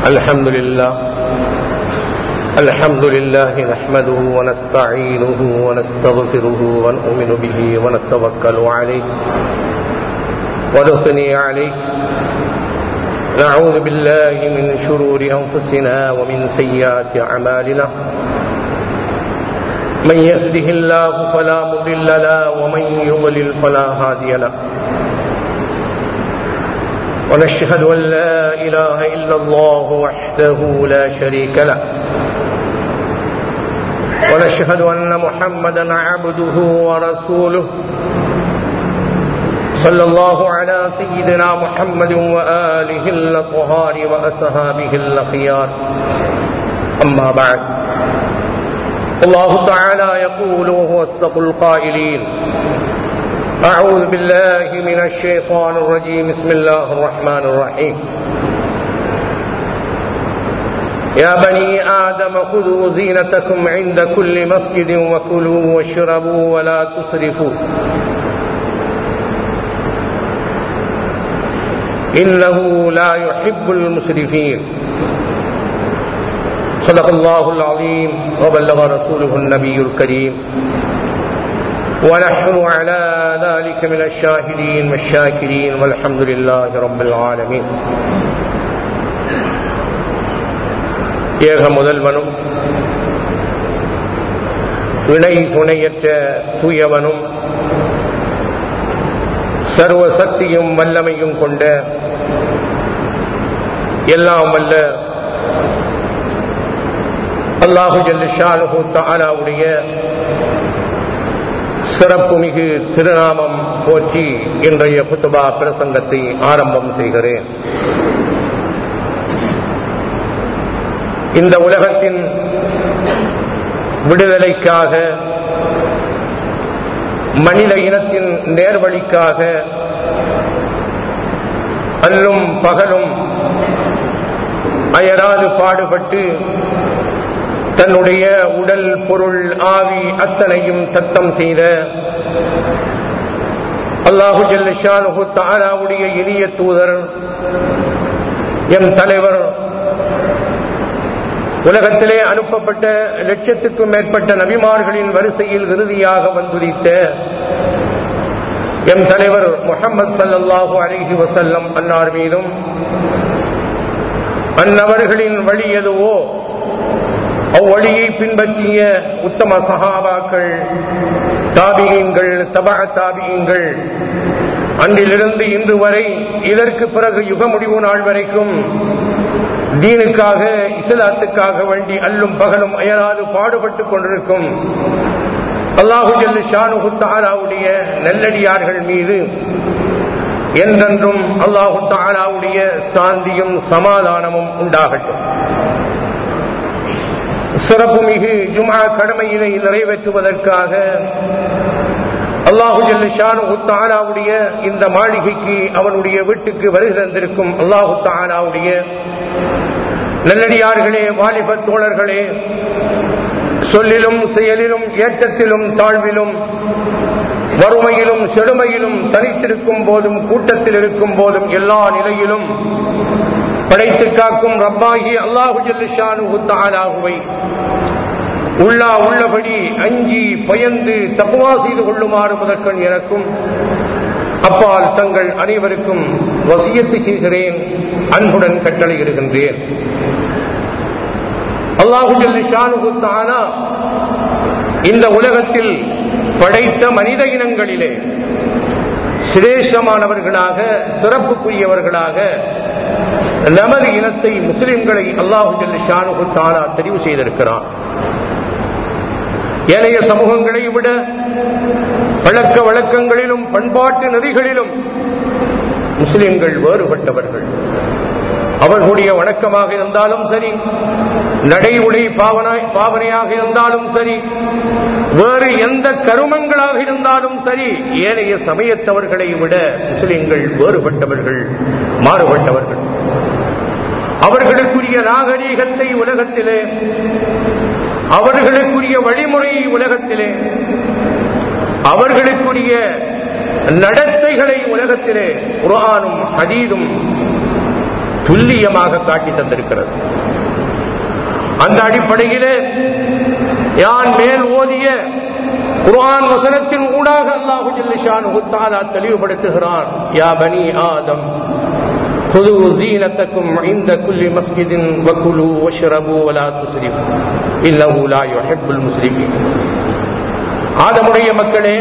الحمد لله الحمد لله نحمده ونستعينه ونستغفره ونؤمن به ونتوكل عليه ونثني عليه نعوذ بالله من شرور أنفسنا ومن سيئات أعمالنا من يهده الله فلا مضل له ومن يضلل فلا هادي له ونشهد أن لا إله إلا الله وحده لا شريك له ونشهد أن محمدا عبده ورسوله صلى الله على سيدنا محمد وآله الأطهار وأصحابه الأخيار أما بعد الله تعالى يقول وهو أصدق القائلين أعوذ بالله من الشيطان الرجيم بسم الله الرحمن الرحيم يا بني آدم خذوا زينتكم عند كل مسجد وكلوا واشربوا ولا تسرفوا إنه لا يحب المسرفين صدق الله العظيم وبلغ رسوله النبي الكريم ونحن على ذلك من الشاهدين والشاكرين والحمد لله رب العالمين ஏக முதல்வனும் இணை துணையற்ற தூயவனும் சர்வ சக்தியும் வல்லமையும் கொண்ட எல்லாம் வல்ல அல்லாஹு ஜல்லிஷாலுஹு தாலாவுடைய சிறப்பு மிகு திருநாமம் போற்றி இன்றைய புத்துபா பிரசங்கத்தை ஆரம்பம் செய்கிறேன் இந்த உலகத்தின் விடுதலைக்காக மனித இனத்தின் நேர்வழிக்காக அல்லும் பகலும் அயராது பாடுபட்டு தன்னுடைய உடல் பொருள் ஆவி அத்தனையும் தத்தம் செய்த அல்லாஹு ஜல்லிஷானு தாராவுடைய இனிய தூதர் எம் தலைவர் உலகத்திலே அனுப்பப்பட்ட லட்சத்துக்கும் மேற்பட்ட நபிமார்களின் வரிசையில் இறுதியாக வந்துரித்த எம் தலைவர் முகமது சல்லாஹூ அலிஹி வசல்லம் அன்னார் மீதும் அந்நவர்களின் வழி எதுவோ அவ்வழியை பின்பற்றிய உத்தம சகாபாக்கள் தாபியங்கள் தபா தாபியங்கள் அன்றிலிருந்து இன்று வரை இதற்கு பிறகு யுக முடிவு நாள் வரைக்கும் தீனுக்காக இஸ்லாத்துக்காக வேண்டி அல்லும் பகலும் அயராது பாடுபட்டுக் கொண்டிருக்கும் அல்லாஹு ஜல்லு ஷானு தாலாவுடைய நல்லடியார்கள் மீது என்றென்றும் அல்லாஹு தாலாவுடைய சாந்தியும் சமாதானமும் உண்டாகட்டும் சிறப்பு மிகு ஜுமா கடமையினை நிறைவேற்றுவதற்காக அல்லாஹு ஜல்லு ஷானு தாலாவுடைய இந்த மாளிகைக்கு அவனுடைய வீட்டுக்கு வருகை தந்திருக்கும் அல்லாஹு தாலாவுடைய நல்லடியார்களே வாலிப தோழர்களே சொல்லிலும் செயலிலும் ஏற்றத்திலும் தாழ்விலும் வறுமையிலும் செழுமையிலும் தனித்திருக்கும் போதும் கூட்டத்தில் இருக்கும் போதும் எல்லா நிலையிலும் படைத்து காக்கும் ரப்பாகி அல்லாஹு ஜல்லிஷானு தாலாகுவை உள்ளா உள்ளபடி அஞ்சி பயந்து தப்புவா செய்து கொள்ளுமாறு முதற்கண் எனக்கும் அப்பால் தங்கள் அனைவருக்கும் வசியத்து செய்கிறேன் அன்புடன் கட்டளையிடுகின்றேன் அல்லாஹுஜல்லிஷானுகுத்தானா இந்த உலகத்தில் படைத்த மனித இனங்களிலே சிரேஷமானவர்களாக சிறப்புக்குரியவர்களாக நமது இனத்தை முஸ்லிம்களை அல்லாஹுஜல்லி ஷானுகுத்தானா தெரிவு செய்திருக்கிறான் ஏனைய சமூகங்களை விட பழக்க வழக்கங்களிலும் பண்பாட்டு நெறிகளிலும் முஸ்லிம்கள் வேறுபட்டவர்கள் அவர்களுடைய வணக்கமாக இருந்தாலும் சரி நடை உடை பாவனையாக இருந்தாலும் சரி வேறு எந்த கருமங்களாக இருந்தாலும் சரி ஏனைய சமயத்தவர்களை விட முஸ்லிம்கள் வேறுபட்டவர்கள் மாறுபட்டவர்கள் அவர்களுக்குரிய நாகரீகத்தை உலகத்திலே அவர்களுக்குரிய வழிமுறையை உலகத்திலே அவர்களுக்குரிய நடத்தைகளை உலகத்திலே குரானும் ஹதீதும் துல்லியமாக காட்டி தந்திருக்கிறது அந்த அடிப்படையிலே யான் மேல் ஓதிய குர்ஆன் வசனத்தின் ஊடாக அல்லாஹு ஜல்லிஷான் தாலா தெளிவுபடுத்துகிறான் யா பனி ஆதம் خذوا زينتكم عند كل مسجد وكلوا واشربوا ولا تسرفوا انه لا يحب المسرفين ஆதமுடைய மக்களே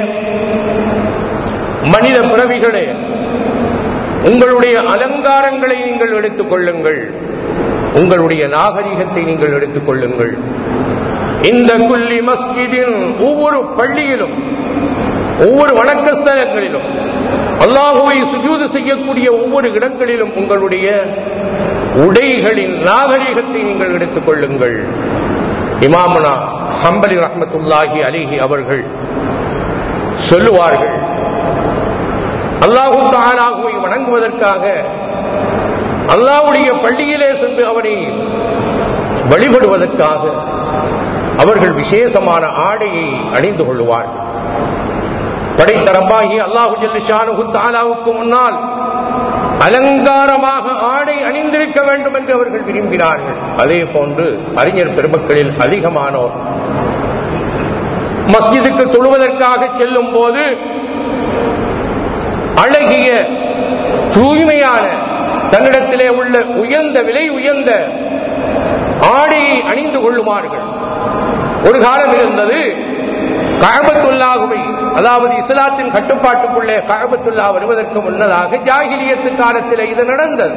மனித பிறவிகளே உங்களுடைய அலங்காரங்களை நீங்கள் எடுத்துக் கொள்ளுங்கள் உங்களுடைய நாகரிகத்தை நீங்கள் எடுத்துக் கொள்ளுங்கள் இந்த குல்லி மஸ்ஜிதின் ஒவ்வொரு பள்ளியிலும் ஒவ்வொரு வணக்க ஸ்தலங்களிலும் அல்லாஹுவை சுஜூது செய்யக்கூடிய ஒவ்வொரு இடங்களிலும் உங்களுடைய உடைகளின் நாகரிகத்தை நீங்கள் எடுத்துக் கொள்ளுங்கள் இமாமனா ஹம்பலி ரஹமத்துல்லாஹி அலிஹி அவர்கள் சொல்லுவார்கள் அல்லாஹு தாலாகுவை வணங்குவதற்காக அல்லாவுடைய பள்ளியிலே சென்று அவனை வழிபடுவதற்காக அவர்கள் விசேஷமான ஆடையை அணிந்து கொள்வார்கள் படைத்தரப்பாகி அல்லாஹு ஜல்லிஷானு தாலாவுக்கு முன்னால் அலங்காரமாக ஆடை அணிந்திருக்க வேண்டும் என்று அவர்கள் விரும்பினார்கள் அதே போன்று அறிஞர் பெருமக்களில் அதிகமானோர் மஸ்ஜிதுக்கு தொழுவதற்காக செல்லும் போது அழகிய தூய்மையான தன்னிடத்திலே உள்ள உயர்ந்த விலை உயர்ந்த ஆடையை அணிந்து கொள்ளுமார்கள் ஒரு காலம் இருந்தது கழபத்துல்லாகுவை அதாவது இஸ்லாத்தின் கட்டுப்பாட்டுக்குள்ளே கழபத்துல்லா வருவதற்கு முன்னதாக ஜாகிலியத்து காலத்திலே இது நடந்தது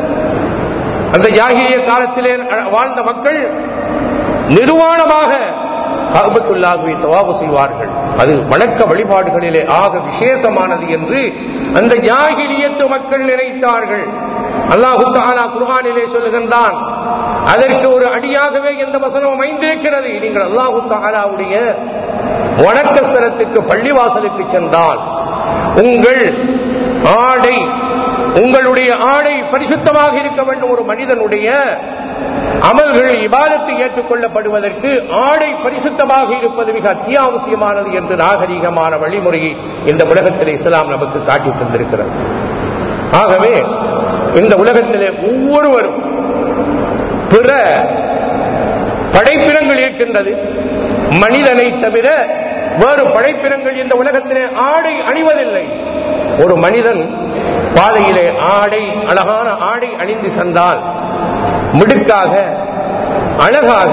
அந்த ஜாகிலிய காலத்திலே வாழ்ந்த மக்கள் நிர்வாணமாக கபத்துல்லாகுவை தவாபு செய்வார்கள் அது வணக்க வழிபாடுகளிலே ஆக விசேஷமானது என்று அந்த ஜாகிலியத்து மக்கள் நினைத்தார்கள் அல்லாஹு தாலா குர்ஹானிலே சொல்லுகின்றான் அதற்கு ஒரு அடியாகவே எந்த வசனம் அமைந்திருக்கிறது நீங்கள் அல்லாஹு தாலாவுடைய வணக்க ஸ்தலத்துக்கு பள்ளிவாசலுக்கு சென்றால் உங்கள் ஆடை உங்களுடைய ஆடை பரிசுத்தமாக இருக்க வேண்டும் ஒரு மனிதனுடைய அமல்கள் இபாதத்தை ஏற்றுக்கொள்ளப்படுவதற்கு ஆடை பரிசுத்தமாக இருப்பது மிக அத்தியாவசியமானது என்று நாகரீகமான வழிமுறையை இந்த உலகத்தில் இஸ்லாம் நமக்கு காட்டி தந்திருக்கிறது ஆகவே இந்த உலகத்திலே ஒவ்வொருவரும் பிற படைப்பினங்கள் இருக்கின்றது மனிதனை தவிர வேறு படைப்பினங்கள் இந்த உலகத்திலே ஆடை அணிவதில்லை ஒரு மனிதன் பாதையிலே ஆடை அழகான ஆடை அணிந்து சென்றால் மிடுக்காக அழகாக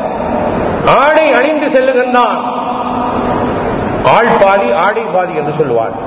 ஆடை அணிந்து செல்லுகின்றான் ஆள் பாதி ஆடை பாதி என்று சொல்லுவார்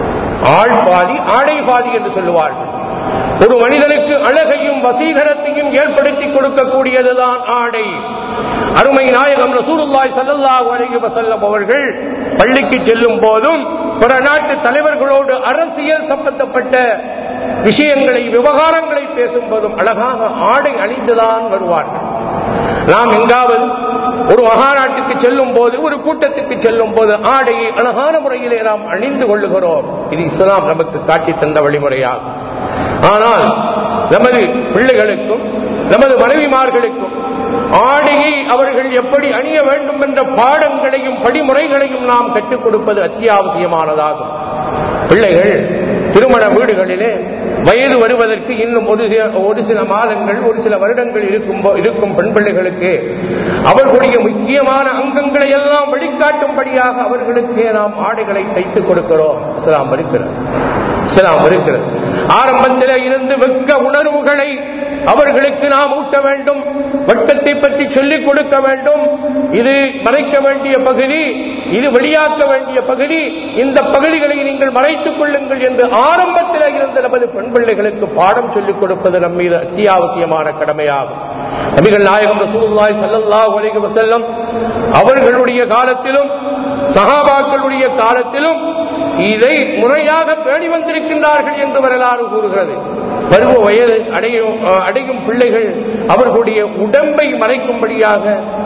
ஆள் பாதி ஆடை பாதி என்று சொல்லுவார்கள் ஒரு மனிதனுக்கு அழகையும் வசீகரத்தையும் ஏற்படுத்தி கொடுக்கக்கூடியதுதான் ஆடை அருமை நாயகம் ரசூலுல்லாய் சல்லல்லாஹு அலைஹி வஸல்லம் அவர்கள் பள்ளிக்கு செல்லும் போதும் பிற நாட்டு தலைவர்களோடு அரசியல் சம்பந்தப்பட்ட விஷயங்களை விவகாரங்களை பேசும் போதும் அழகாக ஆடை அணிந்துதான் வருவார்கள் நாம் எங்காவது ஒரு மகாநாட்டுக்கு செல்லும் போது ஒரு கூட்டத்துக்கு செல்லும் போது ஆடையை அழகான முறையிலே நாம் அணிந்து கொள்ளுகிறோம் இது இஸ்லாம் நமக்கு காட்டி தந்த வழிமுறையாகும் ஆனால் நமது பிள்ளைகளுக்கும் நமது மனைவிமார்களுக்கும் ஆடையை அவர்கள் எப்படி அணிய வேண்டும் என்ற பாடங்களையும் படிமுறைகளையும் நாம் கற்றுக் கொடுப்பது அத்தியாவசியமானதாகும் பிள்ளைகள் திருமண வீடுகளிலே வயது வருவதற்கு இன்னும் ஒரு ஒரு சில மாதங்கள் ஒரு சில வருடங்கள் இருக்கும் இருக்கும் பெண் பிள்ளைகளுக்கு அவர்களுடைய முக்கியமான அங்கங்களை எல்லாம் வெளிக்காட்டும்படியாக அவர்களுக்கு நாம் ஆடைகளை தைத்துக் கொடுக்கிறோம் இஸ்லாம் இருக்கிறது இஸ்லாம் இருக்கிறது ஆரம்பத்தில் இருந்து வெக்க உணர்வுகளை அவர்களுக்கு நாம் ஊட்ட வேண்டும் வட்டத்தை பற்றி சொல்லிக் கொடுக்க வேண்டும் இது மறைக்க வேண்டிய பகுதி இது வெளியாக்க வேண்டிய பகுதி இந்த பகுதிகளை நீங்கள் மறைத்துக் கொள்ளுங்கள் என்று ஆரம்பத்தில் இருந்த நமது பெண் பிள்ளைகளுக்கு பாடம் சொல்லிக் கொடுப்பது நம் மீது அத்தியாவசியமான கடமையாகும் நபிகள் நாயகம் ரசூலுல்லாஹி ஸல்லல்லாஹு அலைஹி வஸல்லம் அவர்களுடைய காலத்திலும் சகாபாக்களுடைய காலத்திலும் இதை முறையாக பேணி வந்திருக்கின்றார்கள் என்று வரலாறு கூறுகிறது பருவ வயது அடையும் அடையும் பிள்ளைகள் அவர்களுடைய உடம்பை மறைக்கும்படியாக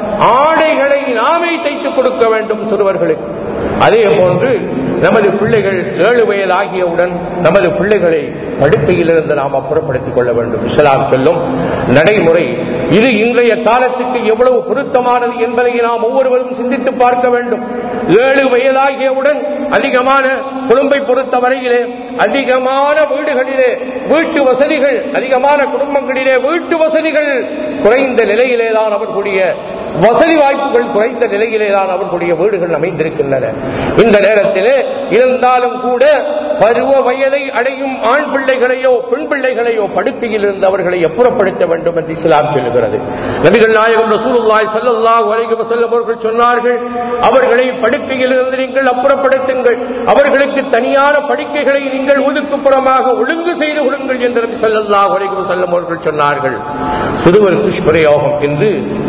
ஆடைகளை நாமே தைத்துக் கொடுக்க வேண்டும் சிறுவர்களுக்கு அதே போன்று நமது பிள்ளைகள் ஏழு வயது ஆகியவுடன் நமது பிள்ளைகளை படுக்கையிலிருந்து நாம் அப்புறப்படுத்திக் கொள்ள வேண்டும் இஸ்லாம் சொல்லும் நடைமுறை இது இன்றைய காலத்துக்கு எவ்வளவு பொருத்தமானது என்பதை நாம் ஒவ்வொருவரும் சிந்தித்து பார்க்க வேண்டும் ஏழு வயதாகியவுடன் அதிகமான குடும்பை பொறுத்தவரையிலே அதிகமான வீடுகளிலே வீட்டு வசதிகள் அதிகமான குடும்பங்களிலே வீட்டு வசதிகள் குறைந்த நிலையிலேதான் அவர்களுடைய வசதி வாய்ப்புகள் குறைந்த நிலையிலேதான் அவர்களுடைய வீடுகள் அமைந்திருக்கின்றன இந்த நேரத்திலே இருந்தாலும் கூட பருவ வயதை அடையும் ஆண் பிள்ளைகளையோ பெண் பிள்ளைகளையோ படுக்கையில் இருந்து அவர்களை அப்புறப்படுத்த வேண்டும் என்று இஸ்லாம் சொல்லுகிறது நபிகள் நாயகம் ரசூலுல்லாஹி ஸல்லல்லாஹு அலைஹி வஸல்லம் அவர்கள் சொன்னார்கள் அவர்களை படுக்கையில் இருந்து நீங்கள் அப்புறப்படுத்துங்கள் அவர்களுக்கு தனியான படுக்கைகளை நீங்கள் ஒதுக்குப்புறமாக ஒழுங்கு செய்து கொள்ளுங்கள் என்று நபி ஸல்லல்லாஹு அலைஹி வஸல்லம் அவர்கள் சொன்னார்கள் சிறுவர் துஷ்பிரயோகம் என்று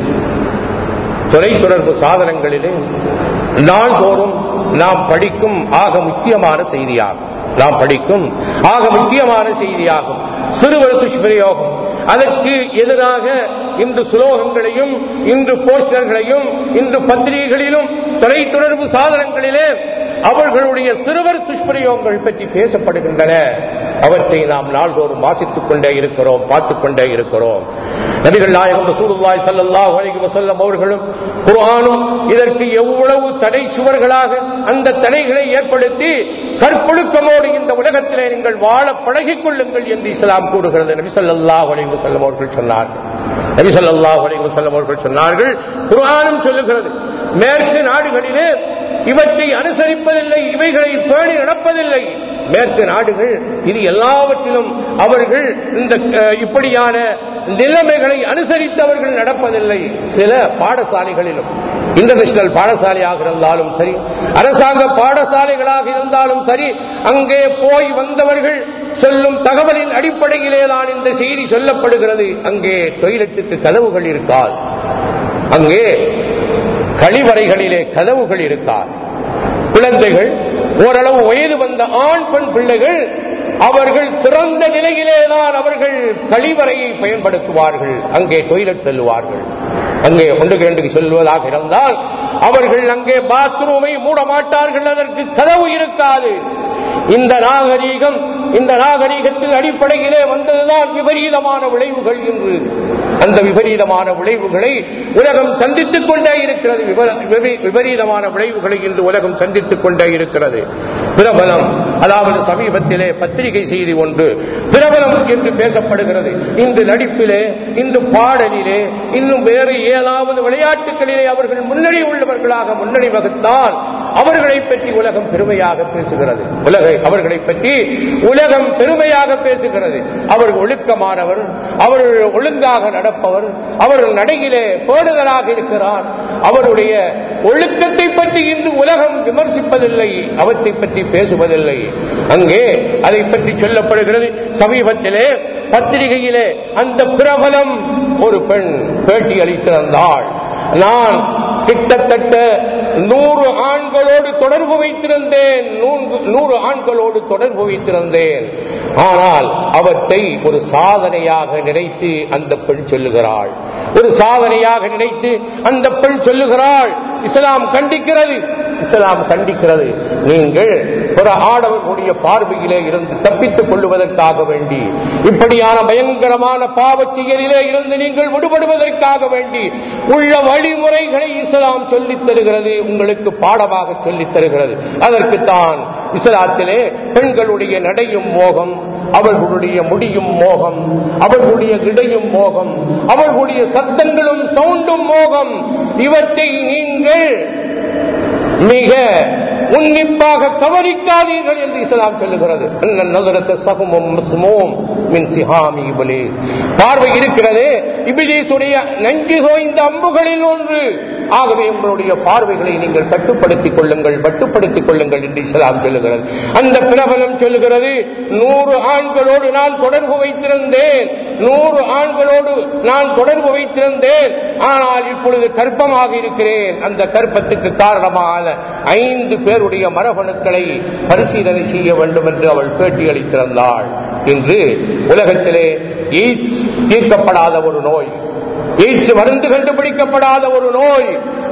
தொலைத்தொடர்பு சாதனங்களிலே நாள்தோறும் நாம் படிக்கும் ஆக முக்கியமான செய்தியாகும் நாம் படிக்கும் ஆக முக்கியமான செய்தியாகும் சிறுவர் துஷ்பிரயோகம் அதற்கு எதிராக இன்று சுலோகங்களையும் இன்று போஸ்டர்களையும் இன்று பத்திரிகைகளிலும் தொலைத்தொடர்பு சாதனங்களிலே அவர்களுடைய சிறுவர் துஷ்பிரயோகங்கள் பற்றி பேசப்படுகின்றன அவற்றை நாம் நாள்தோறும் வாசித்துக் கொண்டே இருக்கிறோம் பார்த்துக் கொண்டே இருக்கிறோம் நபிகள் நாயகம் ரசூலுல்லாஹி ஸல்லல்லாஹு அலைஹி வஸல்லம் அவர்களும் குர்ஆனும் இதற்கு எவ்வளவு தடை சுவர்களாக அந்த தடைகளை ஏற்படுத்தி கற்பொழுக்கமோடு இந்த உலகத்திலே நீங்கள் வாழ பழகிக் கொள்ளுங்கள் என்று இஸ்லாம் கூறுகிறது நபி ஸல்லல்லாஹு அலைஹி வஸல்லம் அவர்கள் சொன்னார்கள் நபி ஸல்லல்லாஹு அலைஹி வஸல்லம் அவர்கள் சொன்னார்கள் குர்ஆனும் சொல்லுகிறது மேற்கு நாடுகளிலே இவற்றை அனுசரிப்பதில்லை இவைகளை பேணி நடப்பதில்லை மேற்கு நாடுகள் இது எல்லாவற்றிலும் அவர்கள் இந்த அஹ், இப்படியான நிலைமைகளை அனுசரித்து அவர்கள் நடப்பதில்லை சில பாடசாலைகளிலும் இன்டர்நேஷனல் பாடசாலையாக இருந்தாலும் சரி அரசாங்க பாடசாலைகளாக இருந்தாலும் சரி அங்கே போய் வந்தவர்கள் சொல்லும் தகவலின் அடிப்படையிலே தான் இந்த செய்தி சொல்லப்படுகிறது அங்கே டொய்லெட்டுக்கு கதவுகள் இருக்காது அங்கே கழிவறைகளிலே கதவுகள் இருக்காது குழந்தைகள் ஓரளவு வயது வந்த ஆண் பெண் பிள்ளைகள் அவர்கள் திறந்த நிலையிலேதான் அவர்கள் கழிவறையை பயன்படுத்துவார்கள் அங்கே டொய்லெட் செல்லுவார்கள் அங்கே ஒன்றுக்கு ரெண்டுக்கு செல்வதாக இருந்தால் அவர்கள் அங்கே பாத்ரூமை மூட மாட்டார்கள் அதற்கு கதவு இருக்காது இந்த நாகரீகம் இந்த நாகரீகத்தில் அடிப்படையிலே வந்ததுதான் விபரீதமான விளைவுகள் என்று அந்த விபரீதமான விளைவுகளை உலகம் சந்தித்துக் கொண்டே இருக்கிறது விபர- விபரீ- விபரீதமான விளைவுகளை இன்று உலகம் சந்தித்துக் கொண்டே இருக்கிறது பிரபலம் அதாவது சமீபத்திலே பத்திரிகை செய்தி ஒன்று பிரபலம் என்று பேசப்படுகிறது இந்த நடிப்பிலே இந்த பாடலிலே இன்னும் வேறு ஏதாவது விளையாட்டுகளிலே அவர்கள் முன்னணி உள்ளவர்களாக முன்னணி வகுத்தால் அவர்களை பற்றி உலகம் பெருமையாக பேசுகிறது உலக அவர்களை பற்றி உலகம் பெருமையாக பேசுகிறது அவர் ஒழுக்கமானவர் அவர் ஒழுங்காக நடப்பவர் அவர் நடையிலே பேடுதலாக இருக்கிறார் அவருடைய ஒழுக்கத்தை பற்றி இன்று உலகம் விமர்சிப்பதில்லை அவற்றை பற்றி பேசுவதில்லை அங்கே அதை பற்றி சொல்லப்படுகிறது சமீபத்திலே பத்திரிகையிலே அந்த பிரபலம் ஒரு பெண் பேட்டி அளித்திருந்தாள் நான் கிட்டத்தட்ட நூறு ஆண்களோடு தொடர்பு வைத்திருந்தேன் நூறு- நூறு ஆண்களோடு தொடர்பு வைத்திருந்தேன் ஆனால் அவற்றை ஒரு சாதனையாக நினைத்து அந்த பெண் சொல்லுகிறாள் ஒரு சாதனையாக நினைத்து அந்த பெண் சொல்லுகிறாள் இஸ்லாம் கண்டிக்கிறது இஸ்லாம் கண்டிக்கிறது நீங்கள் பிற ஆடவர்களுடைய பார்வையிலே இருந்து தப்பித்துக் கொள்வதற்காக வேண்டி இப்படியான பயங்கரமான பாவச் செயலிலே இருந்து நீங்கள் விடுபடுவதற்காக வேண்டி உள்ள வழிமுறைகளை இஸ்லாம் சொல்லித் தருகிறது உங்களுக்கு பாடமாக சொல்லித் தருகிறது அதற்குத்தான் இஸ்லாத்திலே பெண்களுடைய நடையும் மோகம் அவர்களுடைய முடியும் மோகம் அவர்களுடைய இடையும் மோகம் அவர்களுடைய சத்தங்களும் சவுண்டும் மோகம் இவற்றை நீங்கள் மிக உன்னிப்பாக கவனிக்காதீர்கள் என்று இஸ்லாம் சொல்லுகிறது அன்ன நகரத்த சகுமும் மஸ்மூம் மின் சிஹாமி இபிலீஸ் பார்வை இருக்கிறது இபிலீசுடைய நஞ்சு தோய்ந்த அம்புகளில் ஒன்று ஆகவே உங்களுடைய பார்வைகளை நீங்கள் கட்டுப்படுத்திக் கொள்ளுங்கள் மட்டுப்படுத்திக் கொள்ளுங்கள் என்று இஸ்லாம் சொல்லுகிறது அந்த பிரபலம் சொல்லுகிறது நூறு ஆண்களோடு நான் தொடர்பு வைத்திருந்தேன் நூறு ஆண்களோடு நான் தொடர்பு வைத்திருந்தேன் ஆனால் இப்பொழுது கற்பமாக இருக்கிறேன் அந்த கற்பத்துக்கு காரணமாக ஐந்து பேருடைய மரபணுக்களை பரிசீலனை செய்ய வேண்டும் என்று அவள் பேட்டி அளித்திருந்தாள் இன்று உலகத்திலே எய்ட்ஸ் தீர்க்கப்படாத ஒரு நோய் எய்ட்ஸ் மருந்து கண்டுபிடிக்கப்படாத ஒரு நோய்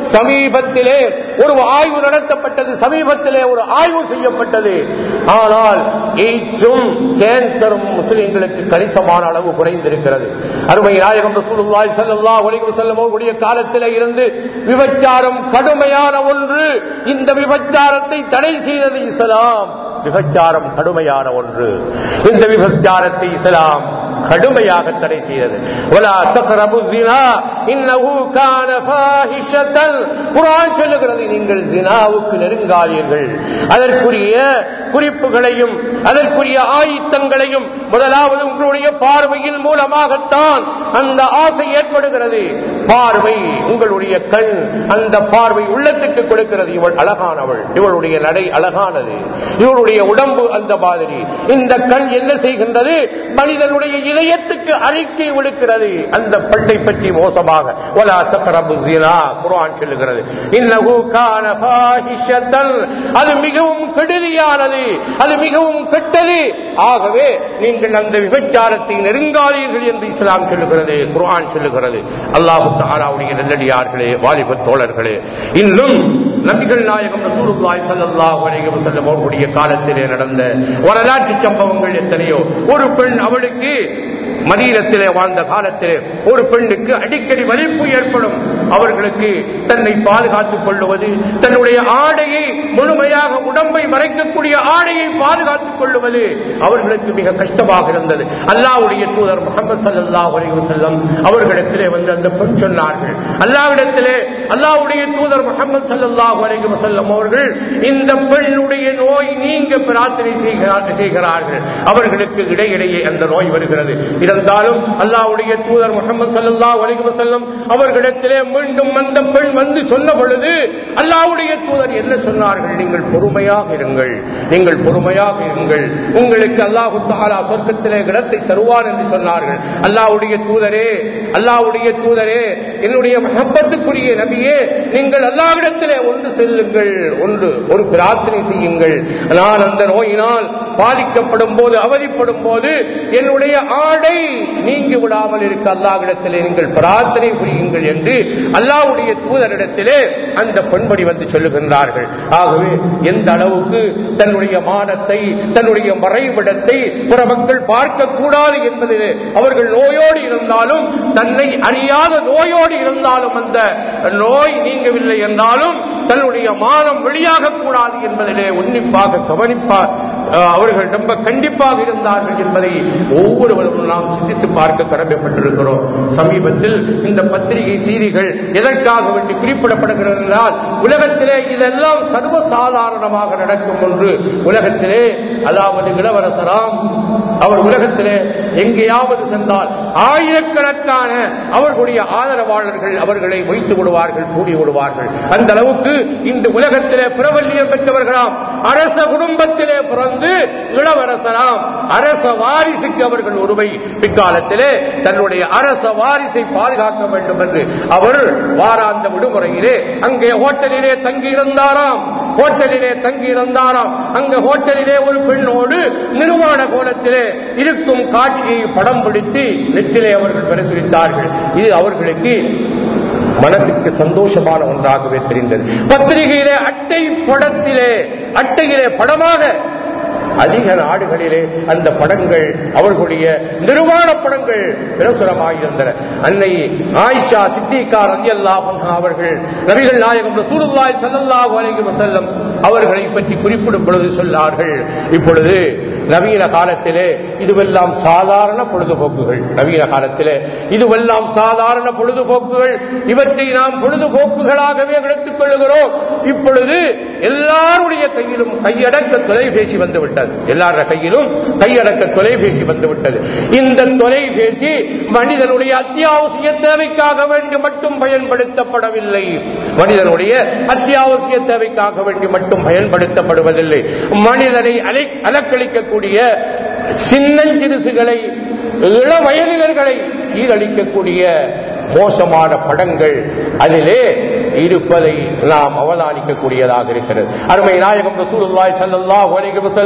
சமீபத்திலே ஒரு ஆய்வு நடத்தப்பட்டது சமீபத்திலே ஒரு ஆய்வு செய்யப்பட்டது ஆனால் எய்ட்ஸும் கேன்சரும் முஸ்லிம்களுக்கு கணிசமான அளவு குறைந்திருக்கிறது அருமை நாயகம் ரசூலுல்லாஹி ஸல்லல்லாஹு அலைஹி வஸல்லம் அவர்களுடைய காலத்திலே இருந்து விபச்சாரம் கடுமையான ஒன்று இந்த விபச்சாரத்தை தடை செய்தது இஸ்லாம் விபச்சாரம் கடுமையான ஒன்று இந்த விபச்சாரத்தை இஸ்லாம் கடுமையாக தடை செய்தது ولا تقربوا الزنا انه كان فاحشة குர்ஆன் சொல்லுகிறது நீங்கள் ஜினாவுக்கு நெருங்காதீர்கள் அதற்குரிய குறிப்புகளையும் அதற்குரிய ஆயுத்தங்களையும் முதலாவது உங்களுடைய பார்வையின் மூலமாகத்தான் அந்த ஆசை ஏற்படுகிறது பார்வை உங்களுடைய கண் அந்த பார்வை உள்ளத்துக்கு கொடுக்கிறது இவள் அழகானவள் இவளுடைய நடை அழகானது இவளுடைய உடம்பு அந்த மாதிரி இந்த கண் என்ன செய்கின்றது மனிதனுடைய இதயத்துக்கு அறிக்கை விடுக்கிறது அந்த பெண்ணை பற்றி மோசமாக ஒலா தக்கரபு குரான் சொல்லுகிறது இன்னஹு கான ஃபாஹிஷத்தன் அது மிகவும் கெடுதியானது அது மிகவும் கெட்டது ஆகவே நீங்கள் அந்த விபச்சாரத்தை நெருங்காதீர்கள் என்று இஸ்லாம் சொல்லுகிறது குர்ஆன் சொல்லுகிறது அல்லாஹு தாலாவுடைய நல்லடியார்களே வாலிப தோழர்களே இன்னும் நபிகள் நாயகம் ரசூலுல்லாஹி ஸல்லல்லாஹு அலைஹி வஸல்லம் அவர்களுடைய காலத்திலே நடந்த வரலாற்று சம்பவங்கள் எத்தனையோ ஒரு பெண் அவளுக்கு மதீனத்திலே வாழ்ந்த காலத்திலே ஒரு பெண்ணுக்கு அடிக்கடி வலிப்பு ஏற்படும் அவர்களுக்கு தன்னை பாதுகாத்துக் கொள்ளுவது தன்னுடைய ஆடையை முழுமையாக உடம்பை மறைக்கக்கூடிய ஆடையை பாதுகாத்துக் கொள்ளுவது அவர்களுக்கு மிக கஷ்டமாக இருந்தது அல்லாவுடைய தூதர் முகமது சல்லாஹ் அலைவசல்லம் அவர்களிடத்திலே வந்து அந்த பெண் சொன்னார்கள் அல்லாவிடத்திலே அல்லாவுடைய தூதர் முகமது சல்லாஹ் அலைவசல்லம் அவர்கள் இந்த பெண்ணுடைய நோய் நீங்க பிரார்த்தனை செய்கிறார்கள் செய்கிறார்கள் அவர்களுக்கு இடையிடையே அந்த நோய் வருகிறது இருந்தாலும் அல்லாவுடைய தூதர் முகமது சல்லா அலைஹி வஸல்லம் அவர்களிடத்திலே மீண்டும் அந்த பெண் வந்து சொன்ன பொழுது அல்லாவுடைய தூதர் என்ன சொன்னார்கள் நீங்கள் பொறுமையாக இருங்கள் நீங்கள் பொறுமையாக இருங்கள் உங்களுக்கு அல்லாஹு தாலா சொர்க்கத்திலே இடத்தை தருவார் என்று சொன்னார்கள் அல்லாவுடைய தூதரே அல்லாவுடைய தூதரே என்னுடைய மகப்பத்துக்குரிய நபியே நீங்கள் அல்லாவிடத்திலே ஒன்று செல்லுங்கள் ஒன்று ஒரு பிரார்த்தனை செய்யுங்கள் நான் அந்த நோயினால் பாதிக்கப்படும் போது அவதிப்படும் போது என்னுடைய ஆடை நீங்கி விடாமல் இருக்க அல்லாஹ்விடத்திலே நீங்கள் பிரார்த்தனை புரியுங்கள் என்று அல்லாஹ்வுடைய தூதரிடத்திலே அந்த பெண்படி வந்து சொல்லுகின்றார்கள் ஆகவே எந்த அளவுக்கு தன்னுடைய மானத்தை தன்னுடைய மறைவிடத்தை பிற மக்கள் பார்க்க கூடாது என்பதிலே அவர்கள் நோயோடு இருந்தாலும் தன்னை அறியாத நோயோடு இருந்தாலும் அந்த நோய் நீங்கவில்லை என்றாலும் தன்னுடைய மானம் வெளியாக கூடாது என்பதிலே உன்னிப்பாக கவனிப்பா அவர்கள் ரொம்ப கண்டிப்பாக இருந்தார்கள் என்பதை ஒவ்வொருவரும் நாம் சிந்தித்து பார்க்க கடமைப்பட்டிருக்கிறோம் சமீபத்தில் இந்த பத்திரிகை செய்திகள் எதற்காக வேண்டி குறிப்பிடப்படுகிறது என்றால் உலகத்திலே இதெல்லாம் சர்வசாதாரணமாக நடக்கும் ஒன்று உலகத்திலே அதாவது இளவரசராம் அவர் உலகத்திலே எங்கேயாவது சென்றால் ஆயிரக்கணக்கான அவர்களுடைய ஆதரவாளர்கள் அவர்களை வைத்து விடுவார்கள் கூடி விடுவார்கள் அந்த அளவுக்கு இந்த உலகத்திலே பிரபல்யம் பெற்றவர்களாம் அரச குடும்பத்திலே பிறந்து இளவரசராம் அரச வாரிசுக்கு அவர்கள் ஒருமை பிற்காலத்திலே தன்னுடைய அரச வாரிசை பாதுகாக்க வேண்டும் என்று அவர் வாராந்த விடுமுறையிலே அங்கே ஹோட்டலிலே தங்கியிருந்தாராம் ஹோட்டலிலே தங்கியிருந்தாராம் அங்க ஹோட்டலிலே ஒரு பெண்ணோடு நிர்வாண கோலத்திலே இருக்கும் காட்சியை படம் பிடித்து நெற்றிலே அவர்கள் பரிசீலித்தார்கள் இது அவர்களுக்கு மனசுக்கு சந்தோஷமான ஒன்றாகவே தெரிந்தது பத்திரிகையிலே அட்டை படத்திலே அட்டையிலே படமாக அதிக நாடுகளிலே அந்த படங்கள் அவர்களுடைய நிர்வாண படங்கள் பிரசுரமாயிருந்தன அன்னை ஆயிஷா சித்திகா ரதியல்லா அவர்கள் நபிகள் நாயகம் ரசூலுல்லாஹி ஸல்லல்லாஹு அலைஹி வஸல்லம் அவர்களை பற்றி குறிப்பிடும் பொழுது சொன்னார்கள் இப்பொழுது நவீன காலத்திலே இதுவெல்லாம் சாதாரண பொழுதுபோக்குகள் நவீன காலத்திலே இதுவெல்லாம் சாதாரண பொழுதுபோக்குகள் இவற்றை நாம் பொழுதுபோக்குகளாகவே எடுத்துக் கொள்கிறோம் இப்பொழுது எல்லாருடைய கையிலும் கையடக்க தொலைபேசி வந்துவிட்டது எல்லார கையிலும் கையடக்க தொலைபேசி வந்துவிட்டது இந்த தொலைபேசி மனிதனுடைய அத்தியாவசிய தேவைக்காக வேண்டி மட்டும் பயன்படுத்தப்படவில்லை மனிதனுடைய அத்தியாவசிய தேவைக்காக வேண்டி மட்டும் பயன்படுத்தப்படுவதில்லை மனிதனை அலை அலக்களிக்கக்கூடிய சின்னஞ்சிறுசுகளை இள வயதினர்களை சீரழிக்கக்கூடிய மோசமான படங்கள் அதிலே இருப்பதை நாம் அவதானிக்கக்கூடியதாக இருக்கிறது அருமை நாயகம் ரசூலுல்லாஹி ஸல்லல்லாஹு அலைஹி வஸல்லம்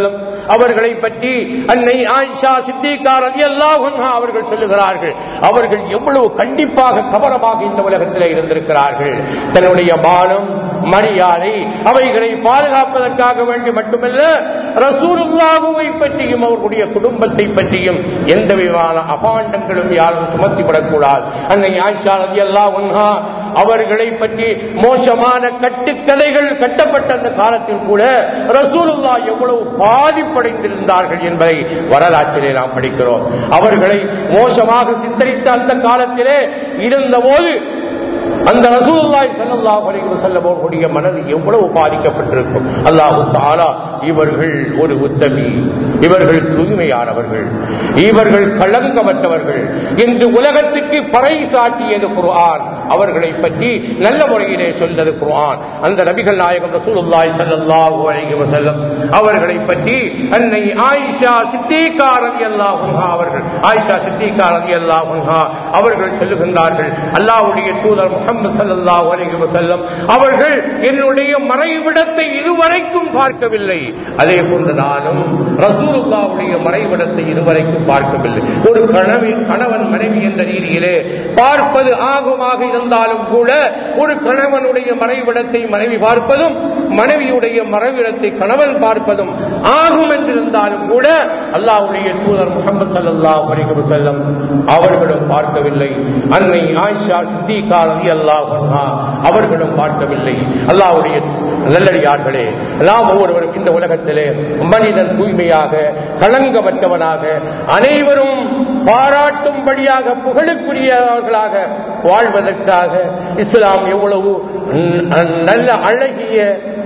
அவர்களை பற்றி அன்னை ஆயிஷா சித்திகார் அலி அவர்கள் சொல்லுகிறார்கள் அவர்கள் எவ்வளவு கண்டிப்பாக கவனமாக இந்த உலகத்தில் இருந்திருக்கிறார்கள் தன்னுடைய மானம் மரியாதை அவைகளை பாதுகாப்பதற்காக வேண்டி மட்டுமல்ல ரசூலுல்லாஹுவை பற்றியும் அவர்களுடைய குடும்பத்தை பற்றியும் எந்த விதமான அபாண்டங்களும் யாரும் சுமத்திவிடக்கூடாது அன்னை ஆயிஷா ரதி அல்லாஹா அவர்களை பற்றி மோசமான கட்டுக்கதைகள் கட்டப்பட்ட அந்த காலத்தில் கூட ரசூலுல்லா எவ்வளவு பாதிப்படைந்திருந்தார்கள் என்பதை வரலாற்றிலே நாம் படிக்கிறோம் அவர்களை மோசமாக சித்தரித்த அந்த காலத்திலே இருந்தபோது அந்த ரசூலுல்லாஹி ஸல்லல்லாஹு அலைஹி வஸல்லம் அவர்களுடைய மனது எவ்வளவு பாதிக்கப்பட்டிருக்கும் அல்லாஹ் தஆலா இவர்கள் ஒரு உத்தமி இவர்கள் தூய்மையானவர்கள் இவர்கள் களங்கமற்றவர்கள் என்று உலகத்துக்கு பறை சாட்டியது குர்ஆன் அவர்களை பற்றி நல்ல முறையிலே சொன்னது குர்ஆன் அந்த நபிகள் நாயகம் ரசூலுல்லாஹி ஸல்லல்லாஹு அலைஹி வஸல்லம் அவர்களை பற்றி அன்னை ஆயிஷா சித்திகா ரலியல்லாஹு அன்ஹா அவர்கள் ஆயிஷா சித்திகா ரலியல்லாஹு அன்ஹா அவர்கள் சொல்லுகின்றார்கள் அல்லாஹ்வுடைய தூதர் முகமது ஸல்லல்லாஹு அலைஹி வஸல்லம் அவர்கள் என்னுடைய மறைவிடத்தை இதுவரைக்கும் பார்க்கவில்லை அதே போன்று நானும் ரசூலுல்லாவுடைய மறைவிடத்தை இதுவரைக்கும் பார்க்கவில்லை ஒரு கணவி கணவன் மனைவி என்ற ரீதியிலே பார்ப்பது ஆகுமாக இருந்தாலும் கூட ஒரு கணவனுடைய மறைவிடத்தை மனைவி பார்ப்பதும் மனைவியுடைய மறைவிடத்தை கணவன் பார்ப்பதும் ஆகும் என்றிருந்தாலும் கூட அல்லாஹ்வுடைய தூதர் முகமது ஸல்லல்லாஹு அலைஹி வஸல்லம் அவர்களும் பார்க்கவில்லை அன்னை ஆயிஷா சித்திகா ரலியல்லாஹு அன்ஹா அவர்களும் பார்க்கவில்லை அல்லாஹ்வுடைய நல்லடியார்களே நாம் ஒவ்வொருவரும் இந்த உலகத்திலே மனிதன் தூய்மையாக களங்கமற்றவனாக அனைவரும் பாராட்டும்படியாக புகழுக்குரியவர்களாக வாழ்வதற்காக இஸ்லாம் எவ்வளவு நல்ல அழகிய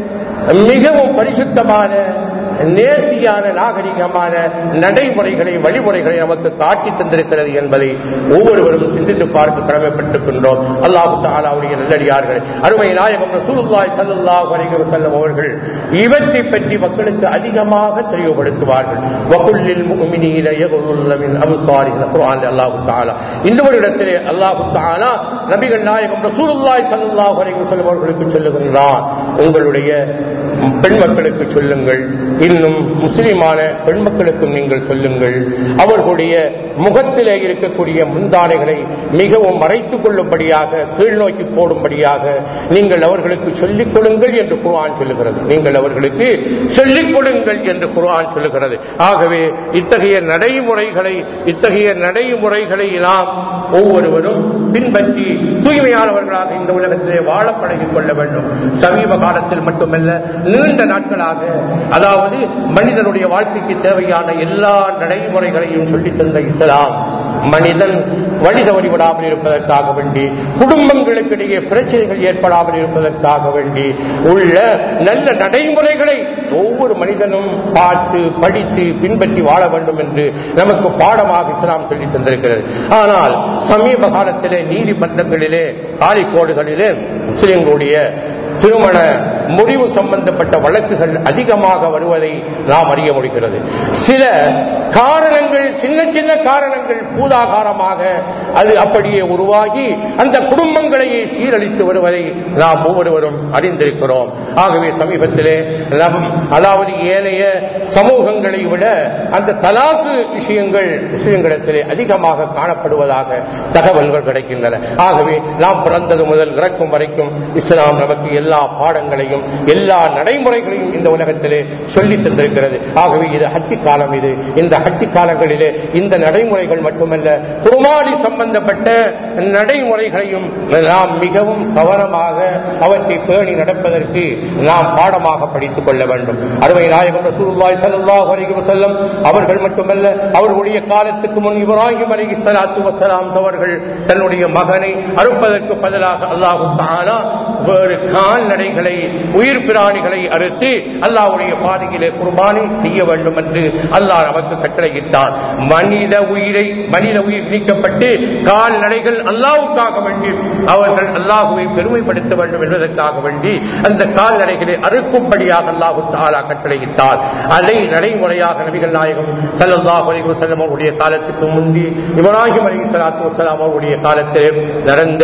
மிகவும் பரிசுத்தமான நேர்த்தியான நாகரிகமான நடைமுறைகளை வழிமுறைகளை நமக்கு காட்டி தந்திருக்கிறது என்பதை ஒவ்வொருவரும் சிந்தித்து பார்க்க கடமைப்பட்டிருக்கின்றோம் அல்லாஹு தாலாவுடைய நல்லடியார்கள் அருமை நாயகம் ரசூலுல்லாஹி ஸல்லல்லாஹு அலைஹி வஸல்லம் அவர்கள் இவற்றை பற்றி மக்களுக்கு அதிகமாக தெளிவுபடுத்துவார்கள் வகுல்லில் முஃமினீன யகுல்லுல்ல மின் அப்சாரிஹிம் குர்ஆன் அல்லாஹு தஆலா இந்த ஒரு இடத்திலே அல்லாஹு தஆலா நபிகள் நாயகம் ரசூலுல்லாஹி ஸல்லல்லாஹு அலைஹி வஸல்லம் அவர்களுக்கு சொல்லுகின்றார் உங்களுடைய பெண் மக்களுக்கு சொல்லுங்கள் இன்னும் முஸ்லிமான பெண் மக்களுக்கும் நீங்கள் சொல்லுங்கள் அவர்களுடைய முகத்திலே இருக்கக்கூடிய முந்தானைகளை மிகவும் மறைத்துக் கொள்ளும்படியாக கீழ்நோக்கி போடும்படியாக நீங்கள் அவர்களுக்கு சொல்லிக் கொடுங்கள் என்று குர்ஆன் சொல்லுகிறது நீங்கள் அவர்களுக்கு சொல்லிக் கொடுங்கள் என்று குர்ஆன் சொல்லுகிறது ஆகவே இத்தகைய நடைமுறைகளை இத்தகைய நடைமுறைகளை நாம் ஒவ்வொருவரும் பின்பற்றி தூய்மையானவர்களாக இந்த உலகத்திலே வாழ பழகிக் கொள்ள வேண்டும் சமீப காலத்தில் மட்டுமல்ல நீண்ட நாட்களாக அதாவது மனிதனுடைய வாழ்க்கைக்கு தேவையான எல்லா நடைமுறைகளையும் சொல்லித் தந்த இஸ்லாம் மனிதன் வழி தவறிவிடாமல் இருப்பதற்காக வேண்டி குடும்பங்களுக்கு இடையே பிரச்சனைகள் ஏற்படாமல் இருப்பதற்காக வேண்டி உள்ள நல்ல நடைமுறைகளை ஒவ்வொரு மனிதனும் பார்த்து படித்து பின்பற்றி வாழ வேண்டும் என்று நமக்கு பாடமாக இஸ்லாம் சொல்லித் தந்திருக்கிறது ஆனால் சமீப காலத்திலே நீதிமன்றங்களிலே காலிக்கோடுகளிலே முஸ்லிம்களுடைய திருமண முடிவு சம்பந்தப்பட்ட வழக்குகள் அதிகமாக வருவதை நாம் அறிய முடிகிறது சில காரணங்கள் சின்ன சின்ன காரணங்கள் பூதாகாரமாக அது அப்படியே உருவாகி அந்த குடும்பங்களையே சீரழித்து வருவதை நாம் ஒவ்வொருவரும் அறிந்திருக்கிறோம் ஆகவே சமீபத்திலே நம் அதாவது ஏனைய சமூகங்களை விட அந்த தலாக்கு விஷயங்கள் விஷயங்களிடத்திலே அதிகமாக காணப்படுவதாக தகவல்கள் கிடைக்கின்றன ஆகவே நாம் பிறந்தது முதல் இறக்கும் வரைக்கும் இஸ்லாம் நமக்கு எல்லா பாடங்களையும் எல்லா நடைமுறைகளையும் இந்த உலகத்திலே சொல்லி தந்திருக்கிறது ஆகவே இது ஹஜ்ஜி காலம் இது இந்த ஹஜ்ஜி காலங்களிலே இந்த நடைமுறைகள் மட்டுமல்ல குர்மானி சம்பந்தப்பட்ட நடைமுறைகளையும் நாம் மிகவும் கவனமாக அவற்றை பேணி நடப்பதற்கு நாம் பாடமாக படித்துக் கொள்ள வேண்டும் அருமை நாயகம் ரசூலுல்லாஹி ஸல்லல்லாஹு அலைஹி வஸல்லம் அவர்கள் மட்டுமல்ல அவர்களுடைய காலத்துக்கு முன் இப்ராஹிம் அலைஹி ஸலாத்து வஸலாம் அவர்கள் தன்னுடைய மகனை அறுப்பதற்கு பதிலாக அல்லாஹ் தஆலா வேறு கால்நடைகளை உயிர் பிராணிகளை அறுத்து அல்லாஹ்வுடைய பாதையிலே குர்பானி செய்ய வேண்டும் என்று அல்லாஹ் நமக்கு கட்டளையிட்டார் மனித உயிரை மனித உயிர் நீக்கப்பட்டு கால்நடைகள் அல்லாஹ்வுக்காக வேண்டி அவர்கள் அல்லாஹுவை பெருமைப்படுத்த வேண்டும் என்பதற்காக வேண்டி அந்த கால்நடைகளை அறுக்கும்படியாக அல்லாஹு தாலா கட்டளையிட்டார் அதை நடைமுறையாக நபிகள் நாயகம் ஸல்லல்லாஹு அலைஹி வஸல்லம் அவருடைய காலத்துக்கு முந்தி இப்ராஹிம் அலைஹி ஸலாத்து வஸலாம் அவருடைய காலத்தில் நடந்த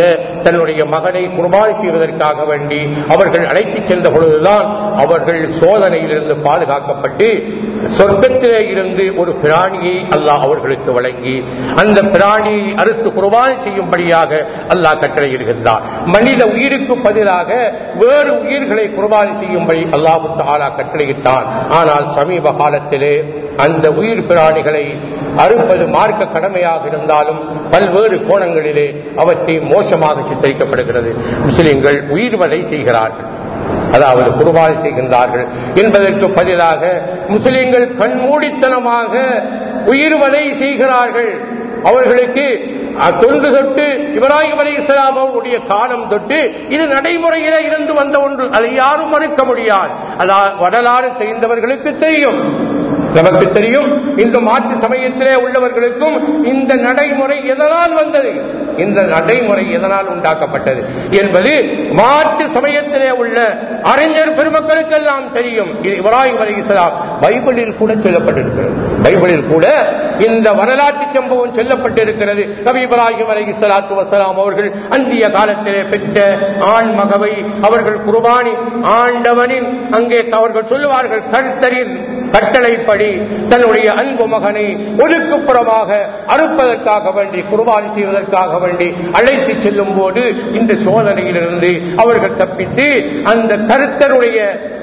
தன்னுடைய மகனை குர்பானி செய்வதற்காக வேண்டி அவர்கள் அழைத்துச் சென்ற பொழுதுதான் அவர்கள் சோதனையிலிருந்து பாதுகாக்கப்பட்டு சொர்க்கத்திலே இருந்து ஒரு பிராணியை அல்லாஹ் அவர்களுக்கு வழங்கி அந்த பிராணியை அறுத்து குர்பானி செய்யும்படியாக அல்லாஹ் கட்டளையிடுகின்றார் மனித உயிருக்கு பதிலாக வேறு உயிர்களை குர்பானி செய்யும்படி அல்லாஹு தாலா கட்டளையிட்டான் ஆனால் சமீப காலத்திலே அந்த உயிர் பிராணிகளை அறுப்பது மார்க்க கடமையாக இருந்தாலும் பல்வேறு கோணங்களிலே அவற்றை மோசமாக சித்தரிக்கப்படுகிறது முஸ்லிம்கள் உயிர் வதை செய்கிறார்கள் அதாவது குர்பானி செய்கின்றார்கள் என்பதற்கு பதிலாக முஸ்லிம்கள் கண்மூடித்தனமாக உயிர் வதை செய்கிறார்கள் அவர்களுக்கு தொன்று தொட்டு இப்ராஹிம் அலி இஸ்லாம் அவருடைய காலம் தொட்டு இது நடைமுறையில இருந்து வந்த ஒன்று அதை யாரும் மறுக்க முடியாது அதாவது வரலாறு தெரிந்தவர்களுக்கு தெரியும் நமக்கு தெரியும் இந்த மாற்று சமயத்திலே உள்ளவர்களுக்கும் இந்த நடைமுறை எதனால் வந்தது இந்த நடைமுறை எதனால் உண்டாக்கப்பட்டது என்பது மாற்று சமயத்திலே உள்ள அறிஞர் பெருமக்களுக்கெல்லாம் தெரியும் இது இப்ராஹிம் அலி இஸ்லாம் பைபிளில் கூட சொல்லப்பட்டிருக்கிறது பைபிளில் கூட இந்த வரலாற்று சம்பவம் சொல்லப்பட்டிருக்கிறது நபி இப்ராஹிம் அலி இஸ்லாத்து வசலாம் அவர்கள் அந்திய காலத்திலே பெற்ற ஆண் மகவை அவர்கள் குர்பானி ஆண்டவனின் அங்கே அவர்கள் சொல்லுவார்கள் கர்த்தரின் கட்டளைப்படி தன்னுடைய அன்பு மகனை ஒதுக்குப்புறமாக அறுப்பதற்காக வேண்டி குர்பானி செய்வதற்காக வேண்டி அழைத்து செல்லும் போது இந்த சோதனையிலிருந்து அவர்கள் தப்பித்து அந்த கருத்தருடைய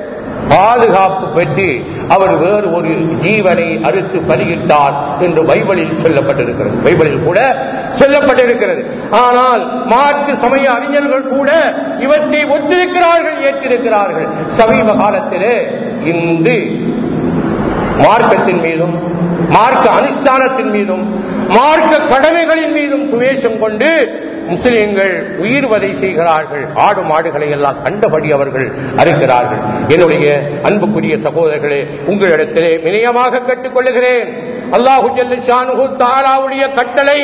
பாதுகாப்பு பெற்று அவர் வேறு ஒரு ஜீவனை அறுத்து பலியிட்டார் என்று பைபிளில் சொல்லப்பட்டிருக்கிறது பைபிளில் கூட சொல்லப்பட்டிருக்கிறது ஆனால் மாற்று சமய அறிஞர்கள் கூட இவற்றை ஒத்திருக்கிறார்கள் ஏற்றிருக்கிறார்கள் சமீப காலத்திலே இன்று மார்க்கத்தின் மீதும் மார்க்க அனுஷ்டானத்தின் மீதும் மார்க்க கடமைகளின் மீதும் துவேஷம் கொண்டு முஸ்லிம்கள் உயிர் வதை செய்கிறார்கள் ஆடு மாடுகளை எல்லாம் கண்டபடி அவர்கள் அறுக்கிறார்கள் என்னுடைய அன்புக்குரிய சகோதரர்களே உங்களிடத்திலே வினயமாக கற்றுக்கொள்ளுகிறேன் அல்லாஹு ஜல்லு தாலாவுடைய கட்டளை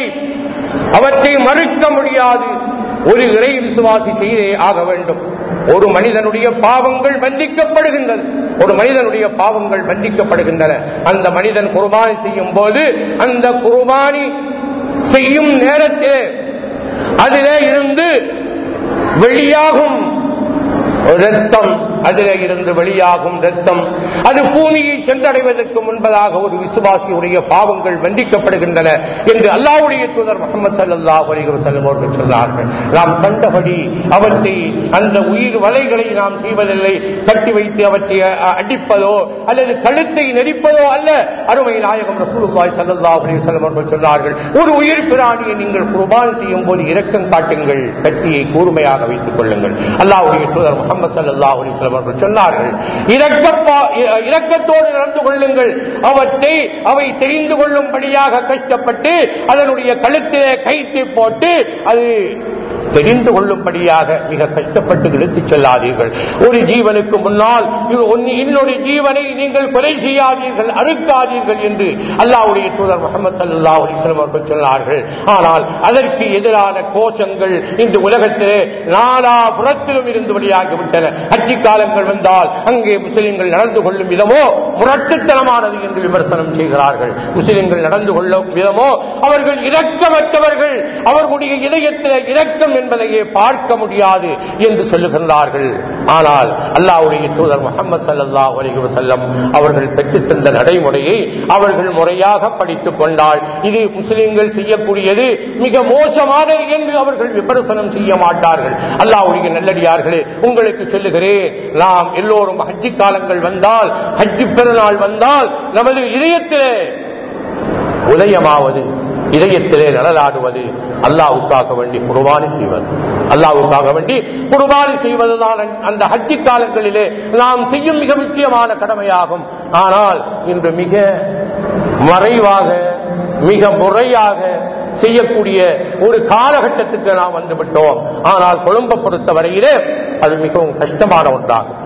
அவற்றை மறுக்க முடியாது ஒரு இறை விசுவாசி செய்தே ஆக வேண்டும் ஒரு மனிதனுடைய பாவங்கள் மன்னிக்கப்படுகின்றது ஒரு மனிதனுடைய பாவங்கள் மன்னிக்கப்படுகின்றன அந்த மனிதன் குர்பானி செய்யும் போது அந்த குர்பானி செய்யும் நேரத்தில் அதிலே இருந்து வெளியாகும் ரத்தம் அதிலே இருந்து வெளியாகும் ரத்தம் அது பூமியை சென்றடைவதற்கு முன்பதாக ஒரு விசுவாசியுடைய பாவங்கள் வந்திக்கப்படுகின்றன என்று அல்லாவுடைய தூதர் முகமது சல்லாஹ் அலிவசல்லம் அவர்கள் சொன்னார்கள் நாம் கண்டபடி அவற்றை அந்த உயிர் வலைகளை நாம் செய்வதில்லை கட்டி வைத்து அவற்றை அடிப்பதோ அல்லது கழுத்தை நெரிப்பதோ அல்ல அருமை நாயகம் ரசூலுல்லாய் சல்லாஹ் அலிவசல்லம் அவர்கள் சொன்னார்கள் ஒரு உயிர் பிராணியை நீங்கள் குர்பான் செய்யும் போது இரக்கம் காட்டுங்கள் கத்தியை கூர்மையாக வைத்துக் கொள்ளுங்கள் அல்லாவுடைய தூதர் முகமது சல்லாஹ் அலிஸ்லாம் அவர்கள் சொன்னார்கள் இரக்கத்தோடு நடந்து கொள்ளுங்கள் அவற்றை அவை தெரிந்து கொள்ளும்படியாக கஷ்டப்பட்டு அதனுடைய கழுத்திலே கைத்து போட்டு அது தெரிந்து கொள்ளும்படியாக மிக கஷ்டப்பட்டு இழுத்துச் செல்லாதீர்கள் ஒரு ஜீவனுக்கு முன்னால் இன்னொரு ஜீவனை நீங்கள் கொலை செய்யாதீர்கள் அறுக்காதீர்கள் என்று அல்லாவுடைய தூதர் முகமது சல்லா அலிஸ்லாம் அவர்கள் சொன்னார்கள் ஆனால் அதற்கு எதிரான கோஷங்கள் இந்த உலகத்திலே நாலா புறத்திலும் இருந்து வெளியாகிவிட்டன அச்சு காலங்கள் வந்தால் அங்கே முஸ்லிம்கள் நடந்து கொள்ளும் விதமோ முரட்டுத்தனமானது என்று விமர்சனம் செய்கிறார்கள் முஸ்லிம்கள் நடந்து கொள்ளும் விதமோ அவர்கள் இரக்கமற்றவர்கள் அவர்களுடைய இதயத்தில் இரக்கம் என்பதையே பார்க்க முடியாது என்று சொல்லுகின்றார்கள் ஆனால் அல்லாவுடைய தூதர் முகமது சல்லா அலிஹி வசல்லம் அவர்கள் பெற்றுத்தந்த நடைமுறையை அவர்கள் முறையாக படித்துக் கொண்டால் இது முஸ்லிம்கள் செய்யக்கூடியது மிக மோசமானது என்று அவர்கள் விமர்சனம் செய்ய மாட்டார்கள் அல்லாவுடைய நல்லடியார்களே உங்களுக்கு சொல்லுகிறேன் நாம் எல்லோரும் ஹஜ்ஜி காலங்கள் வந்தால் ஹஜ்ஜி பெருநாள் வந்தால் நமது இதயத்திலே உதயமாவது இதயத்திலே நலலாடுவது அல்லாவுக்காக வேண்டி குர்பானி செய்வது அல்லாவுக்காக வேண்டி குர்பானி செய்வதுதான் அந்த ஹஜ்ஜி காலங்களிலே நாம் செய்யும் மிக முக்கியமான கடமையாகும் ஆனால் இன்று மிக மறைவாக மிக முறையாக செய்யக்கூடிய ஒரு காலகட்டத்துக்கு நாம் வந்துவிட்டோம் ஆனால் கொழும்பை பொறுத்தவரையிலே அது மிகவும் கஷ்டமான ஒன்றாகும்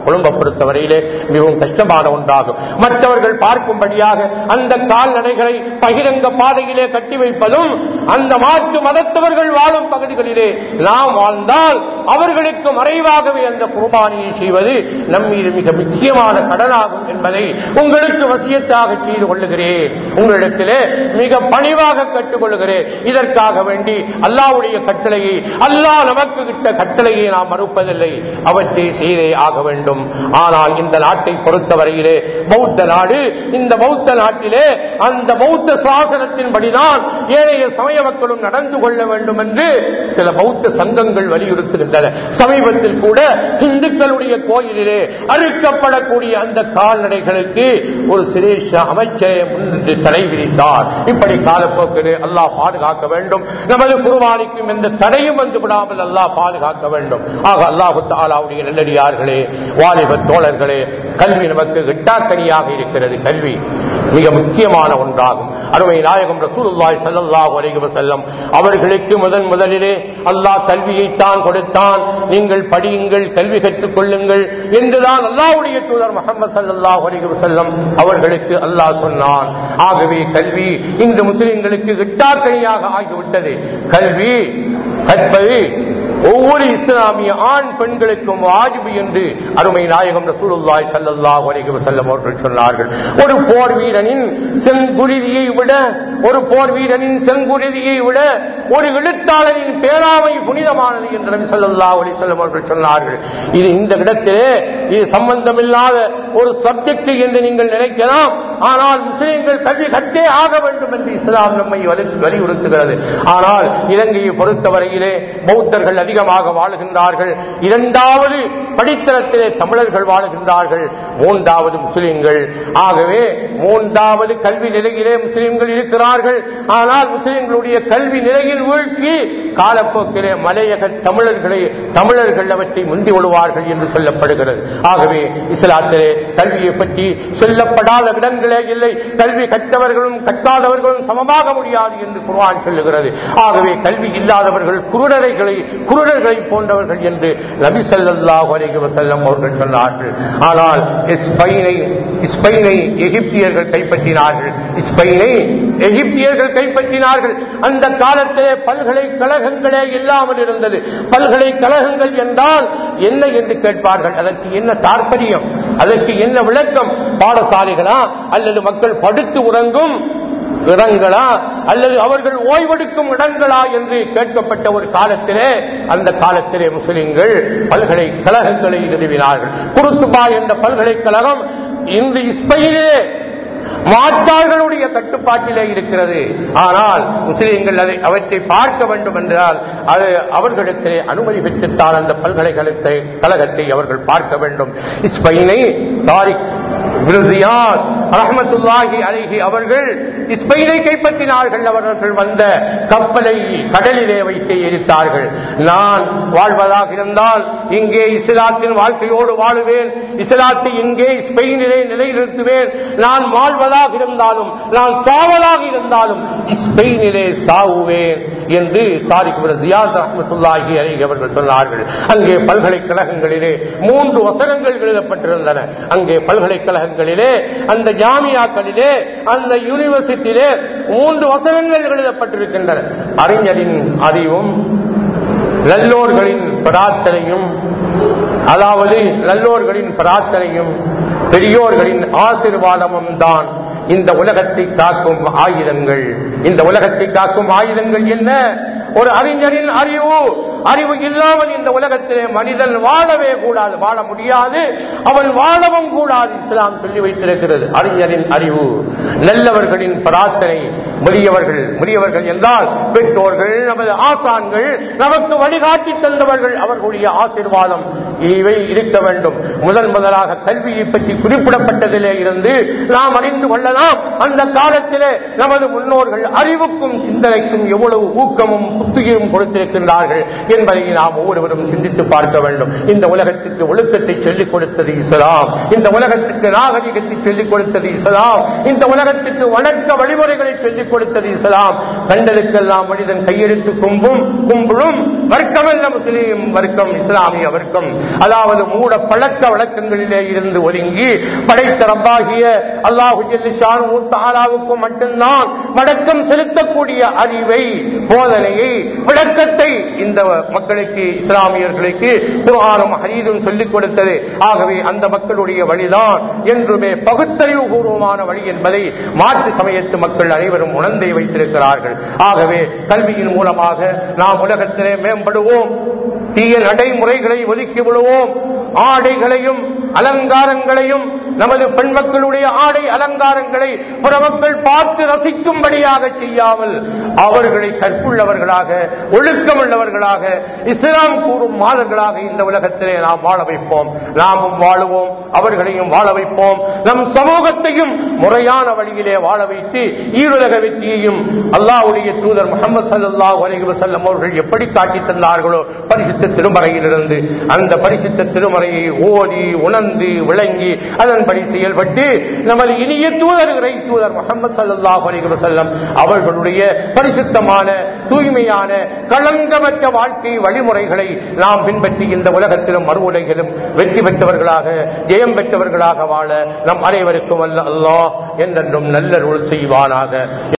கொழும்பை பொறுத்தவரையிலே மிகவும் கஷ்டமான ஒன்றாகும் மற்றவர்கள் பார்க்கும்படியாக அந்த கால்நடைகளை பகிரங்க பாதையிலே கட்டி வைப்பதும் அந்த மாற்று மதத்தவர்கள் வாழும் பகுதிகளிலே நாம் வாழ்ந்தால் அவர்களுக்கு மறைவாகவே அந்த குர்பானியை செய்வது நம் மீது மிக முக்கியமான கடனாகும் என்பதை உங்களுக்கு வசியத்தாக செய்து கொள்ளுகிறேன் உங்களிடத்திலே மிக பணிவாக கற்றுக்கொள்கிறேன் இதற்காக வேண்டி அல்லாவுடைய கட்டளையை அல்லாஹ் நமக்கு கிட்ட கட்டளையை நாம் மறுப்பதில்லை அவற்றை செய்தே ஆக வேண்டும் ஆனால் இந்த நாட்டை பொறுத்தவரையிலே பௌத்த நாடு இந்த பௌத்த நாட்டிலே அந்த பௌத்த சாசனத்தின்படிதான் ஏனைய சமய மக்களும் நடந்து கொள்ள வேண்டும் என்று சில பௌத்த சங்கங்கள் வலியுறுத்துகின்றன சமீபத்தில் கூட இந்துக்களுடைய கோயிலிலே அறுக்கப்படக்கூடிய அந்த கால்நடைகளுக்கு ஒரு சிரேஷ அமைச்சரை முன்னிட்டு தடை விதித்தார் இப்படி காலப்போக்கிலே அல்லாஹ் பாதுகாக்க வேண்டும் நமது குருவானிக்கும் எந்த தடையும் வந்து விடாமல் அல்லாஹ் பாதுகாக்க வேண்டும் ஆக அல்லாஹு தாலாவுடைய நல்லடியார்களே வாலிப தோழர்களே கல்வி நமக்கு எட்டாக்கனியாக இருக்கிறது கல்வி மிக முக்கியமான ஒன்றாகும் அருமை நாயகம் ரசூலுல்லாய் ஸல்லல்லாஹு அலைஹி வஸல்லம் அவர்களுக்கு முதன் முதலிலே அல்லாஹ் கல்வியைத்தான் கொடுத்தான் நீங்கள் படியுங்கள் கல்வி கற்றுக் கொள்ளுங்கள் என்றுதான் அல்லாஹ்வுடைய தூதர் முகமது ஸல்லல்லாஹு அலைஹி வஸல்லம் அவர்களுக்கு அல்லாஹ் சொன்னான் ஆகவே கல்வி இன்று முஸ்லிம்களுக்கு எட்டாக்கனியாக ஆகிவிட்டது கல்வி கற்பது ஒவ்வொரு இஸ்லாமிய ஆண் பெண்களுக்கும் வாஜிபு என்று அருமை நாயகம் ரசூலுல்லாய் ஸல்லல்லாஹு அலைஹி வஸல்லம் அவர்கள் சொன்னார்கள் ஒரு போர் வீரனின் செங்குருதியை விட ஒரு போர் வீரனின் செங்குருதியை விட ஒரு எழுத்தாளரின் பேராமை புனிதமானது என்று நபி ஸல்லல்லாஹு அலைஹி வஸல்லம் அவர்கள் சொன்னார்கள் இது இந்த இடத்திலே இது சம்பந்தமில்லாத ஒரு சப்ஜெக்ட் என்று நீங்கள் நினைக்கலாம் ஆனால் முஸ்லிம்கள் கல்வி கற்றே ஆக வேண்டும் என்று இஸ்லாம் நம்மை வலி- வலியுறுத்துகிறது ஆனால் இலங்கையை பொறுத்தவரையிலே பௌத்தர்கள் அதிகமாக வாழுகின்றார்கள் இரண்டாவது படித்தரத்திலே தமிழர்கள் வாழுகின்றார்கள் மூன்றாவது முஸ்லிம்கள் ஆகவே மூன்றாவது கல்வி நிலையிலே முஸ்லிம்கள் இருக்கிறார்கள் ஆனால் முஸ்லிம்களுடைய கல்வி நிலையில் வீழ்ச்சி காலப்போக்கிலே மலையக தமிழர்களை தமிழர்கள் அவற்றை முந்தி விடுவார்கள் என்று சொல்லப்படுகிறது ஆகவே இஸ்லாத்திலே கல்வியை பற்றி சொல்லப்படாத இடங்களே இல்லை கல்வி கற்றவர்களும் கற்காதவர்களும் சமமாக முடியாது என்று குர்ஆன் சொல்லுகிறது ஆகவே கல்வி இல்லாதவர்கள் குருடரைகளை குருடர்களை போன்றவர்கள் என்று நபி ஸல்லல்லாஹு அலைஹி வஸல்லம் அவர்கள் சொன்னார்கள் ஆனால் ஸ்பெயினை ஸ்பெயினை எகிப்தியர்கள் கைப்பற்றினார்கள் ஸ்பெயினை எகிப்தியர்கள் கைப்பற்றினார்கள் அந்த காலத்திலே பல்கலைக்கழகங்களே இல்லாமல் இருந்தது பல்கலைக்கழகங்கள் என்றால் என்ன என்று கேட்பார்கள் அதற்கு என்ன தாற்பயம் அதற்கு என்ன விளக்கம் பாடசாலைகளா அல்லது மக்கள் படுத்து உறங்கும் இடங்களா அல்லது அவர்கள் ஓய்வெடுக்கும் இடங்களா என்று கேட்கப்பட்ட ஒரு காலத்திலே அந்த காலத்திலே முஸ்லிம்கள் பல்கலைக்கழகங்களை நிறுவினார்கள் குருத்துபா என்ற பல்கலைக்கழகம் இன்று ஸ்பெயினிலே மாற்றார்களுடைய கட்டுப்பாட்டிலே இருக்கிறது ஆனால் முஸ்லிம்கள் அதை அவற்றை பார்க்க வேண்டும் என்றால் அது அவர்களிடத்திலே அனுமதி பெற்றுத்தான் அந்த பல்கலைக்கழகத்தை கழகத்தை அவர்கள் பார்க்க வேண்டும் ஸ்பெயினை தாரிக் விருதியார் ரஹமத்துல்லாஹி அலைஹி அவர்கள் ஸ்பெயினை கைப்பற்றினார்கள் அவர்கள் வந்த கப்பலை கடலிலே வைத்து எரித்தார்கள் நான் வாழ்வதாக இருந்தால் இங்கே இஸ்லாத்தின் வாழ்க்கையோடு வாழுவேன் இஸ்லாத்தை இங்கே ஸ்பெயினிலே நிலைநிறுத்துவேன் நான் வாழ்வதாக இருந்தாலும் நான் சாவதாக இருந்தாலும் ஸ்பெயினிலே சாவுவேன் என்று தாரிக் ஜியாத் ரஹமத்துல்லாஹி அலைஹி அவர்கள் சொன்னார்கள் அங்கே பல்கலைக்கழகங்களிலே மூன்று வசனங்கள் எழுதப்பட்டிருந்தன அங்கே பல்கலைக்கழகங்களிலே அந்த ஜாமியாக்களிலே அந்த யூனிவர்சிட்டியிலே மூன்று வசனங்கள் எழுதப்பட்டிருக்கின்றன அறிஞரின் அறிவும் நல்லோர்களின் பிரார்த்தனையும் அதாவது நல்லோர்களின் பிரார்த்தனையும் பெரியோர்களின் ஆசிர்வாதமும் தான் இந்த உலகத்தை காக்கும் ஆயுதங்கள் இந்த உலகத்தை காக்கும் ஆயுதங்கள் என்ன ஒரு அறிஞரின் அறிவு அறிவு இல்லாமல் இந்த உலகத்திலே மனிதன் வாழவே கூடாது வாழ முடியாது அவன் வாழவும் கூடாது இஸ்லாம் சொல்லி வைத்திருக்கிறது அறிஞரின் அறிவு நல்லவர்களின் பிரார்த்தனை முதியவர்கள் முதியவர்கள் என்றால் பெற்றோர்கள் நமது ஆசான்கள் நமக்கு வழிகாட்டி தந்தவர்கள் அவர்களுடைய ஆசீர்வாதம் இவை இருக்க வேண்டும் முதன் முதலாக கல்வியை பற்றி குறிப்பிடப்பட்டதிலே இருந்து நாம் அறிந்து கொள்ளலாம் அந்த காலத்திலே நமது முன்னோர்கள் அறிவுக்கும் சிந்தனைக்கும் எவ்வளவு ஊக்கமும் புத்துயிரும் கொடுத்திருக்கின்றார்கள் என்பதை நாம் ஒவ்வொருவரும் சிந்தித்து பார்க்க வேண்டும் இந்த உலகத்துக்கு ஒழுக்கத்தை சொல்லிக் கொடுத்தது இஸ்லாம் இந்த உலகத்துக்கு நாகரிகத்தை சொல்லிக் கொடுத்தது இஸ்லாம் இந்த உலகத்துக்கு வணக்க வழிமுறைகளை சொல்லிக் கொடுத்தது இஸ்லாம் கண்டதுக்கெல்லாம் மனிதன் கையெழுத்து கும்பும் கும்பிடும் வர்க்கமல்ல முஸ்லீம் வர்க்கம் இஸ்லாமிய வர்க்கம் அதாவது மூட பழக்க வழக்கங்களிலே இருந்து ஒதுங்கி படைத்த ரப்பாகிய அல்லாஹு ஜெல்லிஷானு தாலாவுக்கும் மட்டும்தான் வணக்கம் செலுத்தக்கூடிய அறிவை போதனையை விளக்கத்தை இந்த மக்களுக்கு இஸ்லாமியர்களுக்கு குர்ஆனும் ஹரீதும் சொல்லிக் கொடுத்தது ஆகவே அந்த மக்களுடைய வழிதான் என்றுமே பகுத்தறிவு பூர்வமான வழி என்பதை மாற்று சமயத்து மக்கள் அனைவரும் உணர்ந்தே வைத்திருக்கிறார்கள் ஆகவே கல்வியின் மூலமாக நாம் உலகத்திலே மேம்படுவோம் தீய நடைமுறைகளை ஒதுக்கி விடுவோம் ஆடைகளையும் அலங்காரங்களையும் நமது பெண் மக்களுடைய ஆடை அலங்காரங்களை புறமக்கள் பார்த்து ரசிக்கும்படியாக செய்யாமல் அவர்களை கற்புள்ளவர்களாக ஒழுக்கமுள்ளவர்களாக இஸ்லாம் கூறும் மாதங்களாக இந்த உலகத்திலே நாம் வாழ வைப்போம் நாமும் வாழுவோம் அவர்களையும் வாழ வைப்போம் நம் சமூகத்தையும் முறையான வழியிலே வாழ வைத்து ஈருலக வெற்றியையும் அல்லாஹ்வுடைய தூதர் முகமது சல்லாஹ் அலைஹி வஸல்லம் அவர்கள் எப்படி காட்டி தந்தார்களோ பரிசுத்த திருமறையிலிருந்து அந்த பரிசுத்த திருமறையை ஓதி உணர்ந்து விளங்கி அதன்படி செயல்பட்டு நமது இனிய தூதர் இறை தூதர் முகமது சல்லாஹ் அலைஹி வஸல்லம் அவர்களுடைய பரிசுத்தமான தூய்மையான களங்கமற்ற வாழ்க்கை வழிமுறைகளை நாம் பின்பற்றி இந்த உலகத்திலும் மறு உலகிலும் வெற்றி பெற்றவர்களாக ஜெயம் பெற்றவர்களாக வாழ நம் அனைவருக்கும் அல்ல அல்லாஹ் என்றென்றும் நல்லருள் செய்வானாக